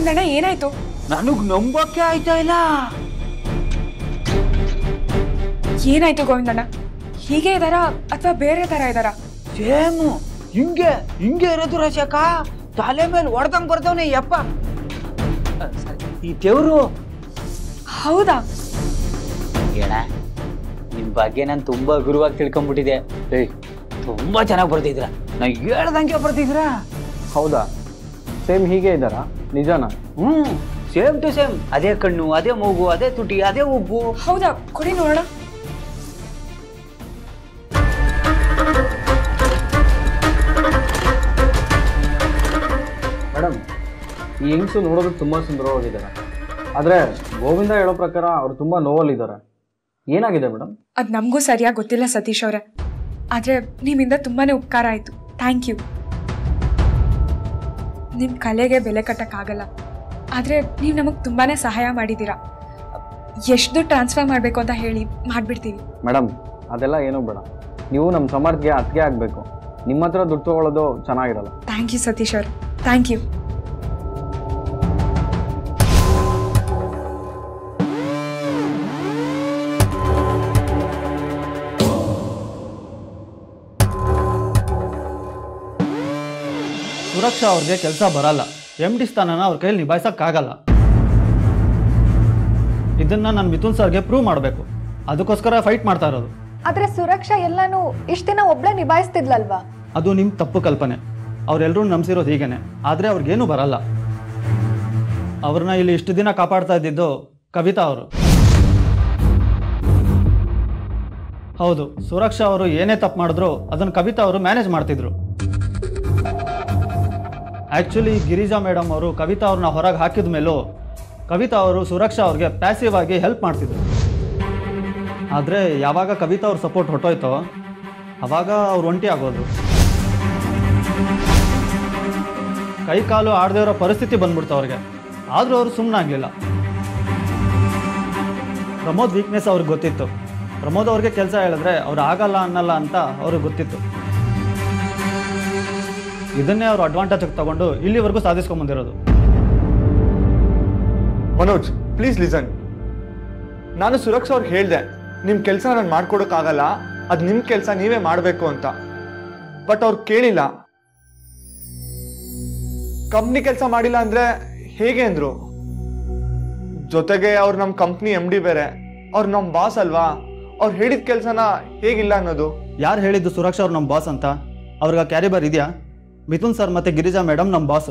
ಗೋವಿಂದಣ್ಣ ಏನಾಯ್ತು ನನಗ್ ನಂಬಕ್ಕೆ ಆಯ್ತಾ ಇಲ್ಲ ಏನಾಯ್ತು ಗೋವಿಂದಣ್ಣ ಹೀಗೆ ಇದಾರಾ ಅಥವಾ ಬೇರೆ ತರ ಇದಾರಾ ಸೇಮ್ ಹಿಂಗೆ ಹಿಂಗೆ ಇರೋದು ರಶಕ ತಲೆ ಮೇಲೆ ಹೊಡ್ದಂಗ್ ಬರ್ತಾವನೆ ಯಪ್ಪ ಅ, ಸರಿ, ಈ ದೇವ್ರು ಹೌದಾ ಹೇಳ ನಿಮ್ ಬಗ್ಗೆ ನಾನು ತುಂಬಾ ಗುರುವಾಗಿ ತಿಳ್ಕೊಂಡ್ಬಿಟ್ಟಿದೆ ಏಯ್ ತುಂಬಾ ಚೆನ್ನಾಗಿ ಬರ್ತಿದ್ರ ನಾ ಹೇಳ್ದಂಗೆ ಬರ್ತಿದ್ರ ಹೌದಾ ಸೇಮ್ ಹೀಗೆ ಇದ್ದಾರಾ ನಿಜನಾ ಹ್ಮ್ ಸೇಮ್ ಟು ಸೇಮ್ ಅದೇ ಕಣ್ಣು ಅದೇ ಮೂಗು ಅದೇ ತುಟಿ ಅದೇ ಉಬ್ಬು ಹೌದಾ ಕೊಡಿ ನೋಡೋಣ ಮೇಡಮ್ ಈ ಹೆಂಗಸು ನೋಡೋದಕ್ಕೆ ತುಂಬ ಸುಂದರವಾಗಿದ್ದಾರೆ ಆದರೆ ಗೋವಿಂದ ಹೇಳೋ ಪ್ರಕಾರ ಅವ್ರು ತುಂಬ ನೋವಲ್ಲಿದ್ದಾರೆ ಏನಾಗಿದೆ ಮೇಡಮ್ ಅದು ನಮಗೂ ಸರಿಯಾಗಿ ಗೊತ್ತಿಲ್ಲ ಸತೀಶ್ ಅವರೇ ಆದರೆ ನಿಮ್ಮಿಂದ ತುಂಬಾನೇ ಉಪಕಾರ ಆಯಿತು ಥ್ಯಾಂಕ್ ಯು ನಿಮ್ಮ ಕಲೆಗೆ ಬೆಲೆ ಕಟ್ಟಕ್ಕಾಗಲ್ಲ ಆದರೆ ನೀವು ನಮಗೆ ತುಂಬಾನೇ ಸಹಾಯ ಮಾಡಿದ್ದೀರಾ ಎಷ್ಟು ದುಡ್ಡು ಟ್ರಾನ್ಸ್ಫರ್ ಮಾಡಬೇಕು ಅಂತ ಹೇಳಿ ಮಾಡಿಬಿಡ್ತೀವಿ ಮೇಡಮ್ ಅದೆಲ್ಲ ಏನೂ ಬೇಡ ನೀವು ನಮ್ಮ ಸಮಾಜಕ್ಕೆ ಅತ್ತಿಗೆ ಆಗಬೇಕು ನಿಮ್ಮ ಹತ್ರ ದುಡ್ಡು ತೊಗೊಳ್ಳೋದು ಚೆನ್ನಾಗಿರಲ್ಲ ಥ್ಯಾಂಕ್ ಯು ಸತೀಶ್ ಅವ್ರೆ ಥ್ಯಾಂಕ್ ಯು ಸುರಕ್ಷಾ ಅವ್ರಿಗೆ ಕೆಲಸ ಬರಲ್ಲ ಎಮ್ ಡಿ ಸ್ಥಾನನ ಅವ್ರ ಕೈಯಲ್ಲಿ ನಿಭಾಯಿಸೋಕ್ಕಾಗಲ್ಲ ಇದನ್ನ ನಾನು ಮಿಥುನ್ ಸರ್ಗೆ ಪ್ರೂವ್ ಮಾಡಬೇಕು ಅದಕ್ಕೋಸ್ಕರ ಫೈಟ್ ಮಾಡ್ತಾ ಇರೋದು ಆದ್ರೆ ಸುರಕ್ಷಾ ಎಲ್ಲಾನು ಇಷ್ಟ ದಿನ ಒಬ್ಳೆ ನಿಭಾಯಿಸ್ತಿದ್ಲಲ್ವಾ ಅದು ನಿಮ್ಮ ತಪ್ಪು ಕಲ್ಪನೆ ಅವರೆಲ್ಲರೂ ನಂಬಿಸಿರೋದು ಹೀಗೇನೆ ಆದರೆ ಅವ್ರಿಗೇನು ಬರಲ್ಲ ಅವ್ರನ್ನ ಇಲ್ಲಿ ಇಷ್ಟು ದಿನ ಕಾಪಾಡ್ತಾ ಇದ್ದಿದ್ದು ಕವಿತಾ ಅವರು ಹೌದು ಸುರಕ್ಷಾ ಅವರು ಏನೇ ತಪ್ಪು ಮಾಡಿದ್ರು ಅದನ್ನು ಕವಿತಾ ಅವರು ಮ್ಯಾನೇಜ್ ಮಾಡ್ತಿದ್ರು ಆ್ಯಕ್ಚುಲಿ ಗಿರಿಜಾ ಮೇಡಮ್ ಅವರು ಕವಿತಾ ಅವ್ರನ್ನ ಹೊರಗೆ ಹಾಕಿದ ಮೇಲೂ ಕವಿತಾ ಅವರು ಸುರಕ್ಷಾ ಅವ್ರಿಗೆ ಪ್ಯಾಸಿವ್ ಆಗಿ ಹೆಲ್ಪ್ ಮಾಡ್ತಿದ್ರು ಆದರೆ ಯಾವಾಗ ಕವಿತಾ ಅವ್ರ ಸಪೋರ್ಟ್ ಹೊಟ್ಟೋಯ್ತೋ ಅವಾಗ ಅವ್ರು ಒಂಟಿ ಆಗೋದು ಕೈ ಕಾಲು ಆಡದೇ ಇರೋ ಪರಿಸ್ಥಿತಿ ಬಂದ್ಬಿಡ್ತು ಅವ್ರಿಗೆ ಆದರೂ ಅವರು ಸುಮ್ಮನಾಗಲಿಲ್ಲ ಪ್ರಮೋದ್ ವೀಕ್ನೆಸ್ ಅವ್ರಿಗೆ ಗೊತ್ತಿತ್ತು ಪ್ರಮೋದ್ ಅವ್ರಿಗೆ ಕೆಲಸ ಹೇಳಿದ್ರೆ ಅವ್ರು ಆಗಲ್ಲ ಅನ್ನಲ್ಲ ಅಂತ ಅವ್ರಿಗೆ ಗೊತ್ತಿತ್ತು ಇದನ್ನೇ ಅವರು ಅಡ್ವಾಂಟೇಜ್ ತಗೊಂಡು ಇಲ್ಲಿವರೆಗೂ ಸಾಧಿಸ್ಕೊಂಬಂದಿರೋದು ಮನೋಜ್ ಪ್ಲೀಸ್ ಲಿಸನ್ ನಾನು ಸುರಕ್ಷಾ ಅವ್ರಿಗೆ ಹೇಳ್ದೆ ನಿಮ್ಮ ಕೆಲಸ ನಾನು ಮಾಡ್ಕೊಡೋಕ್ಕಾಗಲ್ಲ ಅದು ನಿಮ್ಮ ಕೆಲಸ ನೀವೇ ಮಾಡಬೇಕು ಅಂತ ಬಟ್ ಅವ್ರು ಕೇಳಿಲ್ಲ ಕಂಪ್ನಿ ಕೆಲಸ ಮಾಡಿಲ್ಲ ಅಂದ್ರೆ ಹೇಗೆ ಅಂದ್ರು ಜೊತೆಗೆ ಅವ್ರು ನಮ್ಮ ಕಂಪ್ನಿ ಎಮ್ ಡಿ ಬೇರೆ ಅವ್ರು ನಮ್ಮ ಬಾಸ್ ಅಲ್ವಾ ಅವ್ರು ಹೇಳಿದ ಕೆಲಸನ ಹೇಗಿಲ್ಲ ಅನ್ನೋದು ಯಾರು ಹೇಳಿದ್ದು ಸುರಕ್ಷಾ ಅವ್ರು ನಮ್ಮ ಬಾಸ್ ಅಂತ ಅವ್ರಿಗೆ ಕ್ಯಾರಿಬರ್ ಇದೆಯಾ ಮಿಥುನ್ ಸರ್ ಮತ್ತೆ ಗಿರಿಜಾ ಮೇಡಮ್ ನಮ್ಮ ಬಾಸ್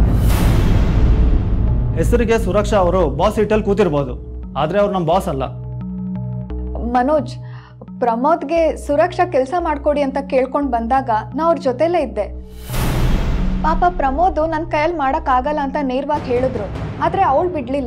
ಹೆಸರಿಗೆ ಸುರಕ್ಷಾ ಅವರು ಬಾಸ್ ಸೀಟಲ್ಲಿ ಕೂತಿರ್ಬೋದು ಆದರೆ ಅವ್ರು ನಮ್ಮ ಬಾಸ್ ಅಲ್ಲ ಮನೋಜ್ ಪ್ರಮೋದ್ಗೆ ಸುರಕ್ಷಾ ಕೆಲಸ ಮಾಡ್ಕೊಡಿ ಅಂತ ಕೇಳ್ಕೊಂಡು ಬಂದಾಗ ನಾ ಅವ್ರ ಜೊತೆಲೇ ಇದ್ದೆ ಪಾಪ ಪ್ರಮೋದ್ ನನ್ನ ಕೈಯಲ್ಲಿ ಮಾಡೋಕ್ಕಾಗಲ್ಲ ಅಂತ ನೇರವಾಗಿ ಹೇಳಿದ್ರು ಆದರೆ ಅವಳು ಬಿಡ್ಲಿಲ್ಲ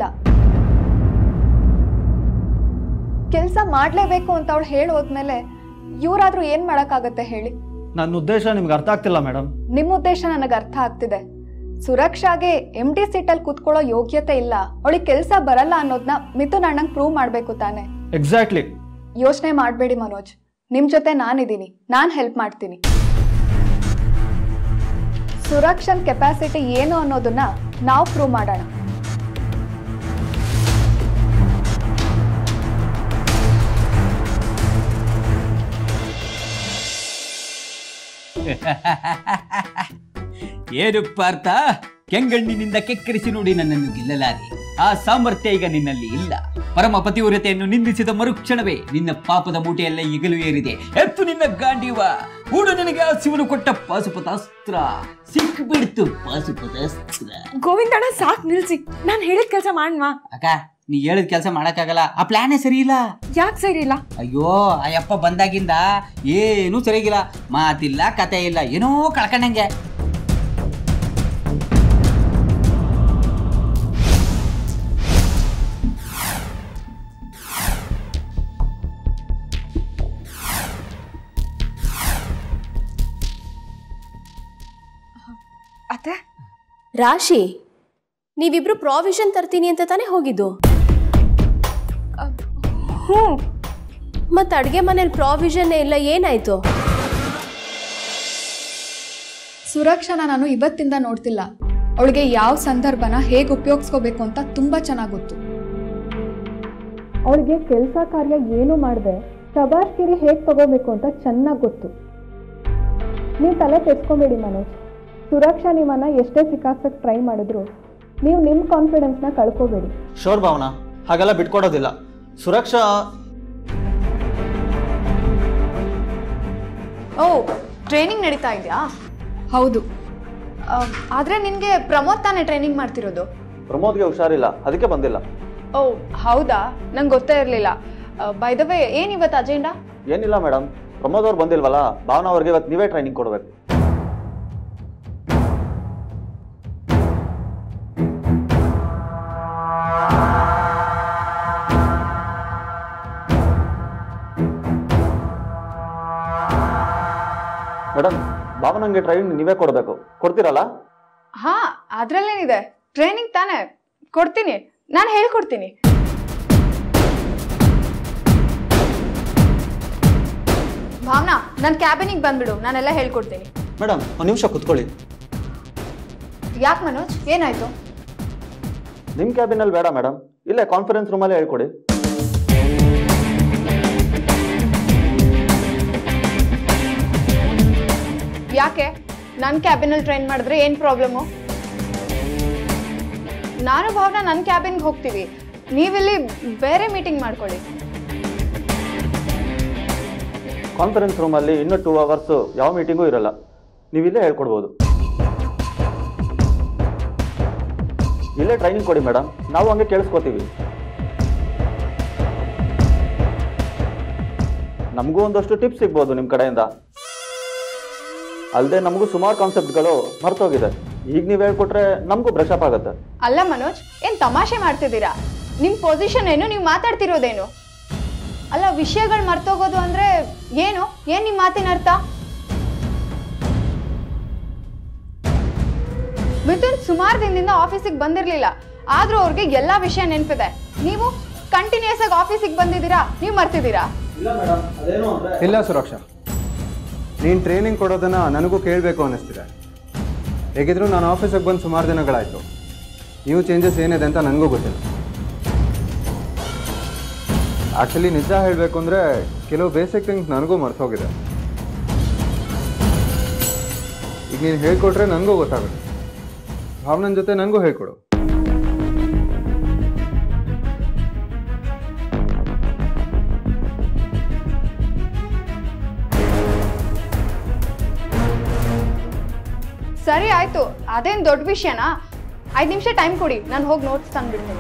ಕೆಲಸ ಮಾಡಲೇಬೇಕು ಅಂತ ಅವಳು ಹೇಳಿ ಹೋದ್ಮೇಲೆ ಇವರಾದ್ರೂ ಏನು ಮಾಡೋಕ್ಕಾಗತ್ತೆ ಹೇಳಿ ನನ್ನ ಉದ್ದೇಶ ನಿಮ್ಗೆ ಅರ್ಥ ಆಗ್ತಿಲ್ಲ ಮೇಡಮ್ ನಿಮ್ಮ ಉದ್ದೇಶ ನನಗೆ ಅರ್ಥ ಆಗ್ತಿದೆ ಸುರಕ್ಷಾಗೆ ಎಮ್ ಡಿ ಸೀಟಲ್ಲಿ ಕೂತ್ಕೊಳ್ಳೋ ಯೋಗ್ಯತೆ ಇಲ್ಲ ಅವಳಿಗೆ ಕೆಲಸ ಬರಲ್ಲ ಅನ್ನೋದನ್ನ ಮಿಥುನ್ ಅಣ್ಣಂಗೆ ಪ್ರೂವ್ ಮಾಡಬೇಕು ತಾನೆ ಎಕ್ಸಾಕ್ಟ್ಲಿ ಯೋಚನೆ ಮಾಡಬೇಡಿ ಮನೋಜ್ ನಿಮ್ಮ ಜೊತೆ ನಾನಿದ್ದೀನಿ ನಾನು ಹೆಲ್ಪ್ ಮಾಡ್ತೀನಿ ಸುರಕ್ಷನ್ ಕೆಪಾಸಿಟಿ ಏನು ಅನ್ನೋದನ್ನ ನಾವು ಪ್ರೂವ್ ಮಾಡೋಣ ಏನು ಪಾರ್ಥ ಕೆಂಗಣ್ಣಿನಿಂದ ಕೆಕ್ಕರಿಸಿ ನೋಡಿ ನನ್ನನ್ನು ಗೆಲ್ಲಲಾರೆ ಆ ಸಾಮರ್ಥ್ಯ ಈಗ ನಿನ್ನಲ್ಲಿ ಇಲ್ಲ ಪರಮ ಪತಿವ್ರತೆಯನ್ನು ನಿಂದಿಸಿದ ಮರುಕ್ಷಣವೇ ನಿನ್ನ ಪಾಪದ ಮೂಟೆಯೆಲ್ಲ ಈಗಲೂ ಏರಿದೆ ಎತ್ತು ನಿನ್ನ ಗಾಂಡೀವ ಹೂಡು ನಿನಗೆ ಆ ಶಿವನು ಕೊಟ್ಟ ಪಾಸುಪತಾಸ್ತ್ರ ಸಿಕ್ಕಿಬಿಡ್ತು ಪಾಸುಪತಾಸ್ತ್ರ ಗೋವಿಂದಣ್ಣ ಸಾಕು ನಿಲ್ಸಿ ನಾನು ಹೇಳಿದ ಕೆಲಸ ಮಾಡ್ವಾ ಅಕ್ಕ ನೀ ಹೇಳಿದ ಕೆಲಸ ಮಾಡಕ್ಕಾಗಲ್ಲ ಆ ಪ್ಲಾನೇ ಸರಿ ಇಲ್ಲ ಯಾಕೆ ಸರಿ ಇಲ್ಲ ಅಯ್ಯೋ ಆ ಯಪ್ಪ ಬಂದಾಗಿಂದ ಏನೂ ಸರಿಯಾಗಿಲ್ಲ ಮಾತಿಲ್ಲ ಕತೆ ಇಲ್ಲ ಏನೋ ಕಳ್ಕೊಂಡಂಗೆ ಅತ್ತೆ ರಾಶಿ ನೀವಿಬ್ರು ಪ್ರಾವಿಷನ್ ತರ್ತೀನಿ ಅಂತ ತಾನೇ ಹೋಗಿದ್ದು ಹ್ಞೂ ಮತ್ತೆ ಅಡುಗೆ ಮನೇಲಿ ಪ್ರಾವಿಷನ್ ಇಲ್ಲ ಏನಾಯ್ತು ಸುರಕ್ಷಾನ ನಾನು ಇವತ್ತಿಂದ ನೋಡ್ತಿಲ್ಲ ಅವಳಿಗೆ ಯಾವ ಸಂದರ್ಭನ ಹೇಗೆ ಉಪಯೋಗಿಸ್ಕೋಬೇಕು ಅಂತ ತುಂಬ ಚೆನ್ನಾಗಿ ಗೊತ್ತು ಅವಳಿಗೆ ಕೆಲಸ ಕಾರ್ಯ ಏನು ಮಾಡದೆ ಶಬಾಷ್ಗಿರಿ ಹೇಗೆ ತಗೋಬೇಕು ಅಂತ ಚೆನ್ನಾಗಿ ಗೊತ್ತು ನೀವು ತಲೆ ತೆಗೆಸ್ಕೊಬೇಡಿ ಮನೋಜ್ ಸುರಕ್ಷಾ ನಿಮ್ಮನ್ನ ಎಷ್ಟೇ ಸಿಕ್ಕಾಕ್ಸಕ್ಕೆ ಟ್ರೈ ಮಾಡಿದ್ರು ನೀವು ನಿಮ್ಮ ಕಾನ್ಫಿಡೆನ್ಸ್ನ ಕಳ್ಕೋಬೇಡಿ ಶೋರ್ ಭಾವನಾ ಹಾಗೆಲ್ಲ ಬಿಟ್ಕೊಡೋದಿಲ್ಲ ಸುರಕ್ಷಾ ಓ ಟ್ರೈನಿಂಗ್ ನಡೀತಾ ಇದೆಯಾ ಹೌದು ಆದರೆ ನಿನಗೆ ಪ್ರಮೋದ್ ತಾನೇ ಟ್ರೈನಿಂಗ್ ಮಾಡ್ತಿರೋದು ಪ್ರಮೋದ್ಗೆ ಹುಷಾರಿಲ್ಲ ಅದಕ್ಕೆ ಬಂದಿಲ್ಲ ಓ ಹೌದಾ ನಂಗೆ ಗೊತ್ತೇ ಇರಲಿಲ್ಲ ಬೈ ದ ವೇ ಏನಿವತ್ತು ಅಜೆಂಡಾ ಏನಿಲ್ಲ ಮೇಡಮ್ ಪ್ರಮೋದ್ ಅವ್ರು ಬಂದಿಲ್ವಲ್ಲ ಭಾವನಾ ಅವ್ರಿಗೆ ಇವತ್ತು ನೀವೇ ಟ್ರೈನಿಂಗ್ ಕೊಡಬೇಕು ಮೇಡಮ್ ಭಾವನಂಗೆ ಟ್ರೈನಿಂಗ್ ನೀವೇ ಕೊಡಬೇಕು ಕೊಡ್ತೀರಲ್ಲ ಹಾ ಅದ್ರಲ್ಲೇನಿದೆ ಟ್ರೈನಿಂಗ್ ತಾನೇ ಕೊಡ್ತೀನಿ ನಾನು ಹೇಳ್ಕೊಡ್ತೀನಿ ಭಾವನಾ ನನ್ನ ಕ್ಯಾಬಿನಿಗೆ ಬಂದ್ಬಿಡು ನಾನೆಲ್ಲ ಹೇಳ್ಕೊಡ್ತೀನಿ ಮೇಡಮ್ ಒಂದು ನಿಮಿಷ ಕುತ್ಕೊಳ್ಳಿ ಯಾಕೆ ಮನೋಜ್ ಏನಾಯ್ತು ನಿಮ್ಮ ಕ್ಯಾಬಿನಲ್ಲಿ ಬೇಡ ಮೇಡಮ್ ಇಲ್ಲೇ ಕಾನ್ಫರೆನ್ಸ್ ರೂಮಲ್ಲೇ ಹೇಳ್ಕೊಡಿ ಯಾಕೆ ನನ್ನ ಕ್ಯಾಬಿನಲ್ಲಿ ಟ್ರೈನ್ ಮಾಡಿದ್ರೆ ಏನು ಪ್ರಾಬ್ಲಮ್ಮು ನಾನು ಭಾವನಾ ನನ್ನ ಕ್ಯಾಬಿನ್ಗೆ ಹೋಗ್ತೀವಿ ನೀವಿಲ್ಲಿ ಬೇರೆ ಮೀಟಿಂಗ್ ಮಾಡ್ಕೊಳ್ಳಿ ಕಾನ್ಫರೆನ್ಸ್ ರೂಮಲ್ಲಿ ಇನ್ನೂ ಟೂ ಅವರ್ಸು ಯಾವ ಮೀಟಿಂಗೂ ಇರಲ್ಲ ನೀವು ಇಲ್ಲೇ ಹೇಳ್ಕೊಡ್ಬೋದು ಇಲ್ಲೇ ಟ್ರೈನಿಂಗ್ ಕೊಡಿ ಮೇಡಮ್ ನಾವು ಹಂಗೆ ಕೇಳಿಸ್ಕೊತೀವಿ ನಮಗೂ ಒಂದಷ್ಟು ಟಿಪ್ಸ್ ಸಿಗ್ಬೋದು ನಿಮ್ಮ ಕಡೆಯಿಂದ ಅಲ್ಲದೆ ನಮಗೂ ಸುಮಾರು ಕಾನ್ಸೆಪ್ಟ್ಗಳು ಮರ್ತೋಗಿದೆ ಈಗ ನೀವು ಹೇಳ್ಕೊಟ್ರೆ ನಮಗೂ ಬ್ರಷ್ ಅಪ್ ಆಗುತ್ತೆ ಅಲ್ಲ ಮನೋಜ್ ಏನ್ ತಮಾಷೆ ಮಾಡ್ತಿದ್ದೀರಾ ನಿಮ್ ಪೊಸಿಷನ್ ಏನು ನೀವು ಮಾತಾಡ್ತಿರೋದೇನು ಅಲ್ಲ ವಿಷಯಗಳು ಮರ್ತೋಗೋದು ಅಂದ್ರೆ ಏನು ಏನ್ ನಿಮ್ ಮಾತಿನ ಅರ್ಥ ಮಿಥುನ್ ಸುಮಾರು ದಿನದಿಂದ ಆಫೀಸಿಗೆ ಬಂದಿರ್ಲಿಲ್ಲ ಆದ್ರೂ ಅವ್ರಿಗೆ ಎಲ್ಲಾ ವಿಷಯ ನೆನಪಿದೆ ನೀವು ಕಂಟಿನ್ಯೂಸ್ ಆಗಿ ಆಫೀಸಿಗೆ ಬಂದಿದ್ದೀರಾ ನೀವು ಮರ್ತಿದ್ದೀರಾ ಇಲ್ಲ ಸುರಕ್ಷಾ ನೀನು ಟ್ರೈನಿಂಗ್ ಕೊಡೋದನ್ನು ನನಗೂ ಕೇಳಬೇಕು ಅನ್ನಿಸ್ತಿದೆ ಹೇಗಿದ್ರು ನಾನು ಆಫೀಸಿಗೆ ಬಂದು ಸುಮಾರು ದಿನಗಳಾಯಿತು ನ್ಯೂ ಚೇಂಜಸ್ ಏನಿದೆ ಅಂತ ನನಗೂ ಗೊತ್ತಿಲ್ಲ ಆ್ಯಕ್ಚುಲಿ ನಿಜ ಹೇಳಬೇಕು ಅಂದರೆ ಕೆಲವು ಬೇಸಿಕ್ ಥಿಂಗ್ಸ್ ನನಗೂ ಮರ್ತೋಗಿದೆ ಈಗ ನೀನು ಹೇಳ್ಕೊಟ್ರೆ ನನಗೂ ಗೊತ್ತಾಗುತ್ತೆ ಭಾವನನ ಜೊತೆ ನನಗೂ ಹೇಳ್ಕೊಡು ಸರಿ ಆಯ್ತು ಅದೇನ್ ದೊಡ್ಡ ವಿಷಯನಾ ಐದು ನಿಮಿಷ ಟೈಮ್ ಕೊಡಿ ನಾನು ಹೋಗಿ ನೋಟ್ಸ್ ತಂದ್ಬಿಡ್ತೀನಿ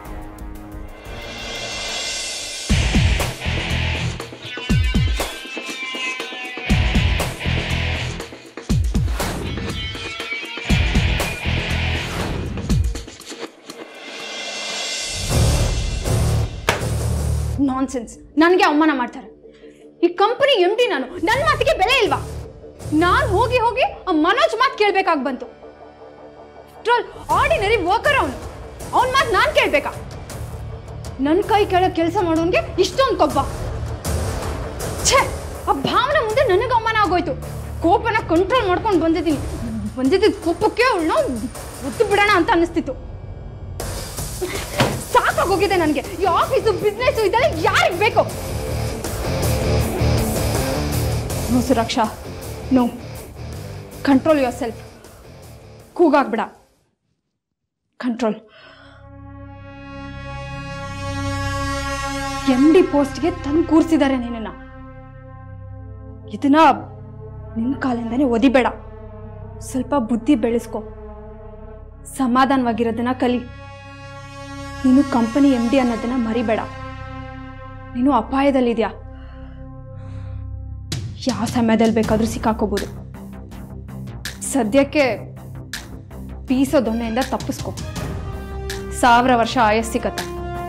ನಾನ್ಸೆನ್ಸ್ ನನಗೆ ಅವಮಾನ ಮಾಡ್ತಾರೆ ಈ ಕಂಪನಿ ಎಮ್ ಡಿ ನಾನು ನನ್ನ ಮಾತಿಗೆ ಬೆಲೆ ಇಲ್ವಾ ನಾನು ಹೋಗಿ ಹೋಗಿ ಆ ಮನೋಜ್ ಮಾತು ಕೇಳ್ಬೇಕಾಗಿ ಬಂತು ಆರ್ಡಿನರಿ ವರ್ಕರ್ ಅವನು ಅವನ ಮಾತು ನಾನು ಕೇಳ್ಬೇಕಾ ನನ್ನ ಕೈ ಕೆಳಗೆ ಕೆಲಸ ಮಾಡೋನ್ಗೆ ಇಷ್ಟೊಂದು ಕೊಬ್ಬ ಛೇ ಆ ಭಾವನೆ ಮುಂದೆ ನನಗೆ ಅವಮಾನ ಆಗೋಯ್ತು ಕೋಪನ ಕಂಟ್ರೋಲ್ ಮಾಡ್ಕೊಂಡು ಬಂದಿದ್ದೀನಿ ಬಂದಿದ್ದ ಕೋಪಕ್ಕೆ ಅವಳನ್ನ ಒತ್ತು ಬಿಡೋಣ ಅಂತ ಅನ್ನಿಸ್ತಿತ್ತು ಸಾಕಾಗೋಗಿದೆ ನನಗೆ ಈ ಆಫೀಸು ಬಿಸ್ನೆಸ್ಸು ಇದೆಲ್ಲ ಯಾರಿಗೆ ಬೇಕು ನೋ ಸುರಕ್ಷಾ ನೋ ಕಂಟ್ರೋಲ್ ಯುವರ್ ಸೆಲ್ಫ್ ಕೂಗಾಗ್ಬಿಡ ಕಂಟ್ರೋಲ್ ಎಂ ಡಿ ಪೋಸ್ಟ್ಗೆ ತಂದು ಕೂರಿಸಿದ್ದಾರೆ ನಿನ್ನ ಇದನ್ನ ನಿನ್ನ ಕಾಲಿಂದನೇ ಒದಿಬೇಡ ಸ್ವಲ್ಪ ಬುದ್ಧಿ ಬೆಳೆಸ್ಕೊ ಸಮಾಧಾನವಾಗಿರೋದನ್ನ ಕಲಿ ನೀನು ಕಂಪನಿ ಎಂ ಡಿ ಅನ್ನೋದನ್ನ ಮರಿಬೇಡ ನೀನು ಅಪಾಯದಲ್ಲಿದ್ಯಾ ಯಾವ ಸಮಯದಲ್ಲಿ ಬೇಕಾದರೂ ಸಿಕ್ಕಾಕೋಬೋದು ಸದ್ಯಕ್ಕೆ ಬೀಸೋ ದೊಣ್ಣೆಯಿಂದ ತಪ್ಪಿಸ್ಕೊ ಸಾವಿರ ವರ್ಷ ಆಯಸ್ ಸಿಗತ್ತೆ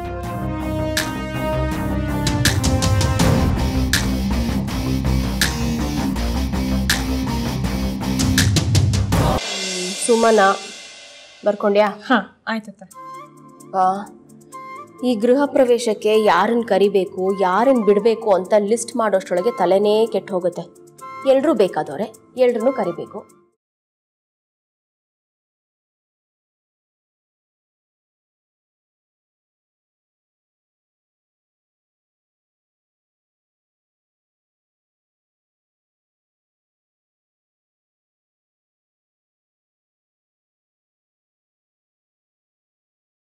ಸುಮನ ಬರ್ಕೊಂಡ್ಯಾ ಹಾಂ ಆಯ್ತತ್ತೆ ಆ, ಈ ಗೃಹ ಪ್ರವೇಶಕ್ಕೆ ಯಾರನ್ನ ಕರಿಬೇಕು ಯಾರನ್ನ ಬಿಡಬೇಕು ಅಂತ ಲಿಸ್ಟ್ ಮಾಡೋಷ್ಟರೊಳಗೆ ತಲೆನೇ ಕೆಟ್ಟು ಹೋಗುತ್ತೆ ಎಲ್ಲರೂ ಬೇಕಾದವ್ರೆ ಎಲ್ರನ್ನೂ ಕರಿಬೇಕು